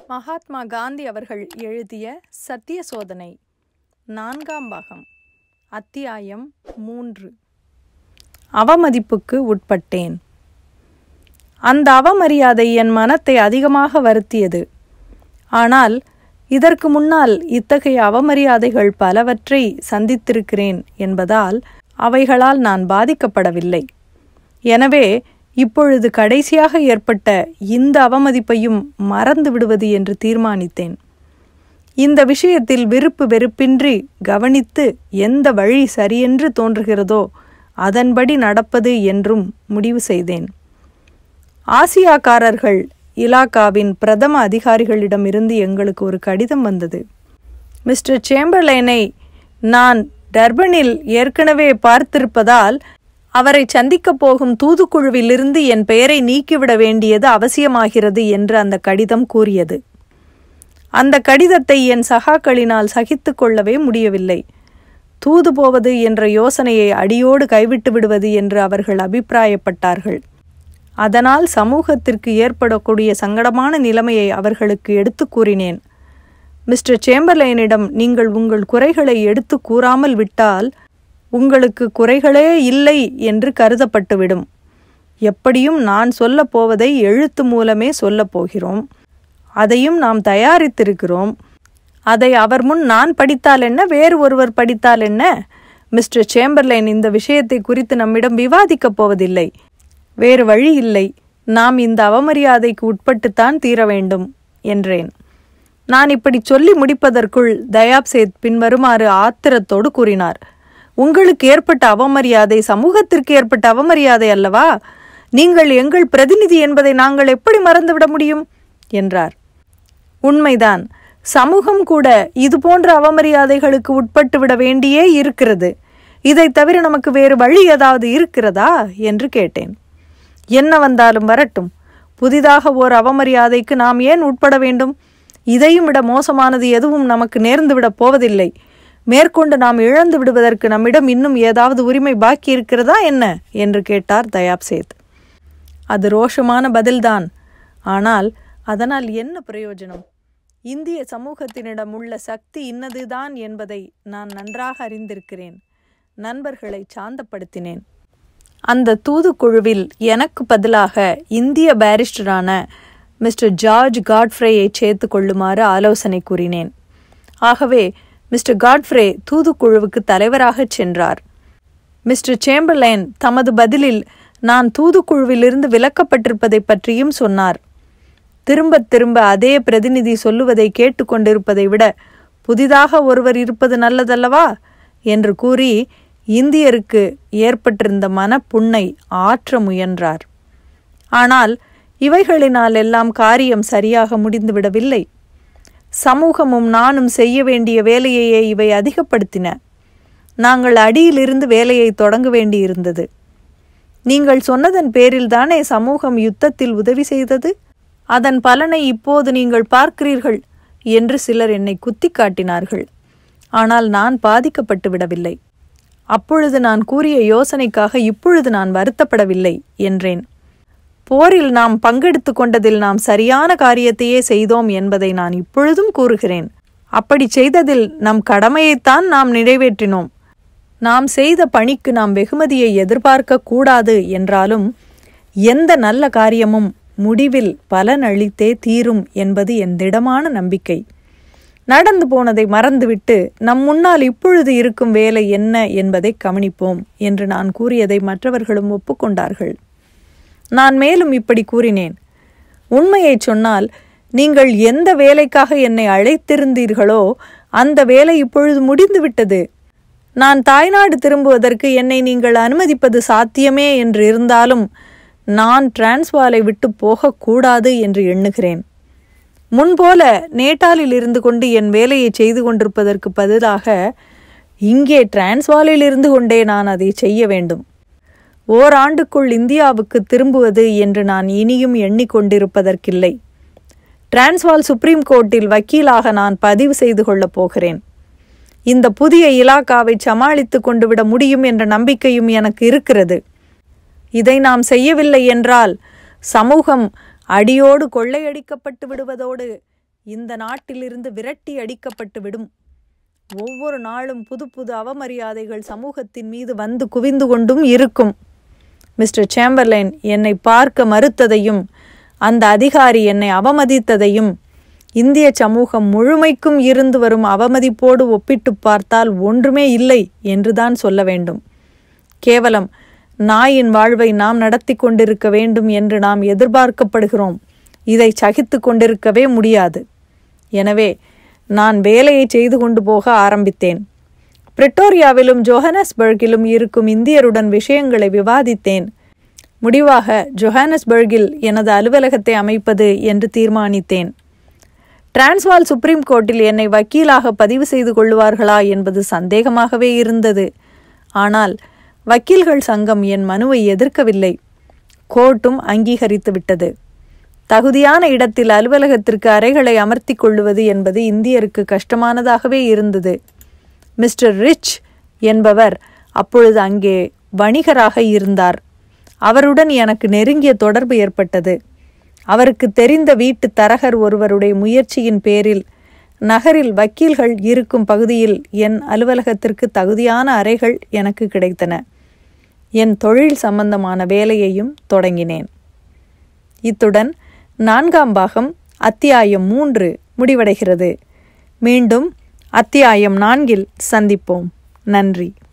மகாத்மா காந்தி அவர்கள் எழுதிய சத்திய சோதனை நான்காம் பாகம் அத்தியாயம் மூன்று அவமதிப்புக்கு உட்பட்டேன் அந்த அவமரியாதை என் மனத்தை அதிகமாக வருத்தியது ஆனால் இதற்கு முன்னால் இத்தகைய அவமரியாதைகள் பலவற்றை சந்தித்திருக்கிறேன் என்பதால் அவைகளால் நான் பாதிக்கப்படவில்லை எனவே இப்பொழுது கடைசியாக ஏற்பட்ட இந்த அவமதிப்பையும் மறந்து விடுவது என்று தீர்மானித்தேன் இந்த விஷயத்தில் விருப்பு வெறுப்பின்றி கவனித்து எந்த வழி சரியென்று தோன்றுகிறதோ அதன்படி நடப்பது என்றும் முடிவு செய்தேன் ஆசியாக்காரர்கள் இலாக்காவின் பிரதம அதிகாரிகளிடமிருந்து எங்களுக்கு ஒரு கடிதம் வந்தது மிஸ்டர் சேம்பர்லைனை நான் டர்பனில் ஏற்கனவே பார்த்திருப்பதால் அவரை சந்திக்கப் போகும் தூதுக்குழுவிலிருந்து என் பெயரை நீக்கிவிட வேண்டியது அவசியமாகிறது என்று அந்த கடிதம் கூறியது அந்த கடிதத்தை என் சகாக்களினால் சகித்து கொள்ளவே முடியவில்லை தூது போவது என்ற யோசனையை அடியோடு கைவிட்டு விடுவது என்று அவர்கள் அபிப்பிராயப்பட்டார்கள் அதனால் சமூகத்திற்கு ஏற்படக்கூடிய சங்கடமான நிலைமையை அவர்களுக்கு எடுத்து கூறினேன் மிஸ்டர் சேம்பர்லைனிடம் நீங்கள் உங்கள் குறைகளை எடுத்து கூறாமல் விட்டால் உங்களுக்கு குறைகளே இல்லை என்று கருதப்பட்டுவிடும் எப்படியும் நான் சொல்லப் போவதை எழுத்து மூலமே சொல்லப் போகிறோம் அதையும் நாம் தயாரித்திருக்கிறோம் அதை அவர் முன் நான் படித்தால் என்ன வேறு ஒருவர் படித்தால் என்ன மிஸ்டர் சேம்பர்லைன் இந்த விஷயத்தை குறித்து நம்மிடம் விவாதிக்கப் போவதில்லை வேறு வழி இல்லை நாம் இந்த அவமரியாதைக்கு உட்பட்டுத்தான் தீர வேண்டும் என்றேன் நான் இப்படி சொல்லி முடிப்பதற்குள் தயாப் சேத் பின்வருமாறு ஆத்திரத்தோடு கூறினார் உங்களுக்கு ஏற்பட்ட அவமரியாதை சமூகத்திற்கு ஏற்பட்ட அவமரியாதை அல்லவா நீங்கள் எங்கள் பிரதிநிதி என்பதை நாங்கள் எப்படி மறந்துவிட முடியும் என்றார் உண்மைதான் சமூகம் கூட இது போன்ற அவமரியாதைகளுக்கு உட்பட்டு விட வேண்டியே இருக்கிறது இதை தவிர நமக்கு வேறு வழி ஏதாவது இருக்கிறதா என்று கேட்டேன் என்ன வந்தாலும் வரட்டும் புதிதாக ஓர் அவமரியாதைக்கு நாம் ஏன் உட்பட வேண்டும் இதையும் விட மோசமானது எதுவும் நமக்கு நேர்ந்துவிடப் போவதில்லை மேற்கொண்டு நாம் இழந்து விடுவதற்கு நம்மிடம் இன்னும் ஏதாவது உரிமை பாக்கி இருக்கிறதா என்ன என்று கேட்டார் தயாப் சேத் அது ரோஷமான பதில்தான் ஆனால் அதனால் என்ன பிரயோஜனம் இந்திய சமூகத்தினிடம் உள்ள சக்தி இன்னதுதான் என்பதை நான் நன்றாக அறிந்திருக்கிறேன் நண்பர்களை சாந்தப்படுத்தினேன் அந்த தூதுக்குழுவில் எனக்கு பதிலாக இந்திய பாரிஸ்டரான மிஸ்டர் ஜார்ஜ் காட்ஃப்ரேயை சேர்த்து கொள்ளுமாறு ஆலோசனை கூறினேன் ஆகவே மிஸ்டர் காட்ஃப்ரே தூதுக்குழுவுக்கு தலைவராகச் சென்றார் மிஸ்டர் சேம்பர்லைன் தமது பதிலில் நான் தூதுக்குழுவிலிருந்து விலக்கப்பட்டிருப்பதை பற்றியும் சொன்னார் திரும்ப திரும்ப அதே பிரதிநிதி சொல்லுவதை கேட்டுக்கொண்டிருப்பதை விட புதிதாக ஒருவர் இருப்பது நல்லதல்லவா என்று கூறி இந்தியருக்கு ஏற்பட்டிருந்த மனப்புண்ணை ஆற்ற முயன்றார் ஆனால் இவைகளினால் எல்லாம் காரியம் சரியாக முடிந்துவிடவில்லை சமூகமும் நானும் செய்ய வேண்டிய வேலையையே இவை அதிகப்படுத்தின நாங்கள் அடியிலிருந்து வேலையை தொடங்க வேண்டியிருந்தது நீங்கள் சொன்னதன் பேரில் தானே சமூகம் யுத்தத்தில் உதவி செய்தது அதன் பலனை இப்போது நீங்கள் பார்க்கிறீர்கள் என்று சிலர் என்னை குத்தி காட்டினார்கள் ஆனால் நான் பாதிக்கப்பட்டு விடவில்லை அப்பொழுது நான் கூறிய யோசனைக்காக இப்பொழுது நான் வருத்தப்படவில்லை என்றேன் போரில் நாம் பங்கெடுத்து கொண்டதில் நாம் சரியான காரியத்தையே செய்தோம் என்பதை நான் இப்பொழுதும் கூறுகிறேன் அப்படி செய்ததில் நம் கடமையைத்தான் நாம் நிறைவேற்றினோம் நாம் செய்த பணிக்கு நாம் வெகுமதியை எதிர்பார்க்க கூடாது என்றாலும் எந்த நல்ல காரியமும் முடிவில் பலன் அளித்தே தீரும் என்பது என் திடமான நம்பிக்கை நடந்து போனதை மறந்துவிட்டு நம் முன்னால் இப்பொழுது இருக்கும் வேலை என்ன என்பதை கவனிப்போம் என்று நான் கூறியதை மற்றவர்களும் ஒப்புக்கொண்டார்கள் நான் மேலும் இப்படி கூறினேன் உண்மையை சொன்னால் நீங்கள் எந்த வேலைக்காக என்னை அழைத்திருந்தீர்களோ அந்த வேலை இப்பொழுது முடிந்துவிட்டது நான் தாய்நாடு திரும்புவதற்கு என்னை நீங்கள் அனுமதிப்பது சாத்தியமே என்று இருந்தாலும் நான் டிரான்ஸ்வாலை விட்டு போகக்கூடாது என்று எண்ணுகிறேன் முன்போல நேட்டாலில் இருந்து கொண்டு என் வேலையை செய்து கொண்டிருப்பதற்கு பதிலாக இங்கே டிரான்ஸ்வாலில் இருந்து கொண்டே நான் அதை செய்ய வேண்டும் ஓராண்டுக்குள் இந்தியாவுக்கு திரும்புவது என்று நான் இனியும் எண்ணிக்கொண்டிருப்பதற்கில்லை டிரான்ஸ்வால் சுப்ரீம் கோர்ட்டில் வக்கீலாக நான் பதிவு செய்து கொள்ளப் போகிறேன் இந்த புதிய இலாக்காவை சமாளித்து கொண்டு விட முடியும் என்ற நம்பிக்கையும் எனக்கு இருக்கிறது இதை நாம் செய்யவில்லை என்றால் சமூகம் அடியோடு கொள்ளையடிக்கப்பட்டு விடுவதோடு இந்த நாட்டிலிருந்து விரட்டி அடிக்கப்பட்டு விடும் ஒவ்வொரு நாளும் புது புது அவமரியாதைகள் சமூகத்தின் மீது வந்து குவிந்து கொண்டும் இருக்கும் மிஸ்டர் சேம்பர்லைன் என்னை பார்க்க மறுத்ததையும் அந்த அதிகாரி என்னை அவமதித்ததையும் இந்திய சமூகம் முழுமைக்கும் இருந்து வரும் அவமதிப்போடு ஒப்பிட்டு பார்த்தால் ஒன்றுமே இல்லை என்றுதான் சொல்ல வேண்டும் கேவலம் நாயின் வாழ்வை நாம் நடத்தி கொண்டிருக்க வேண்டும் என்று நாம் எதிர்பார்க்கப்படுகிறோம் இதை சகித்து கொண்டிருக்கவே முடியாது எனவே நான் வேலையை செய்து கொண்டு போக ஆரம்பித்தேன் பிரிட்டோரியாவிலும் ஜோஹனஸ்பர்கிலும் இருக்கும் இந்தியருடன் விஷயங்களை விவாதித்தேன் முடிவாக ஜொஹானஸ்பர்கில் எனது அலுவலகத்தை அமைப்பது என்று தீர்மானித்தேன் டிரான்ஸ்வால் சுப்ரீம் கோர்ட்டில் என்னை வக்கீலாக பதிவு செய்து கொள்வார்களா என்பது சந்தேகமாகவே இருந்தது ஆனால் வக்கீல்கள் சங்கம் என் மனுவை எதிர்க்கவில்லை கோர்ட்டும் அங்கீகரித்து விட்டது தகுதியான இடத்தில் அலுவலகத்திற்கு அறைகளை அமர்த்தி கொள்ளுவது என்பது இந்தியருக்கு கஷ்டமானதாகவே இருந்தது மிஸ்டர் ரிச் என்பவர் அப்பொழுது அங்கே வணிகராக இருந்தார் அவருடன் எனக்கு நெருங்கிய தொடர்பு ஏற்பட்டது அவருக்கு தெரிந்த வீட்டு தரகர் ஒருவருடைய முயற்சியின் பேரில் நகரில் வக்கீல்கள் இருக்கும் பகுதியில் என் அலுவலகத்திற்கு தகுதியான அறைகள் எனக்கு கிடைத்தன என் தொழில் சம்பந்தமான வேலையையும் தொடங்கினேன் இத்துடன் நான்காம் பாகம் அத்தியாயம் மூன்று முடிவடைகிறது மீண்டும் அத்தியாயம் நான்கில் சந்திப்போம் நன்றி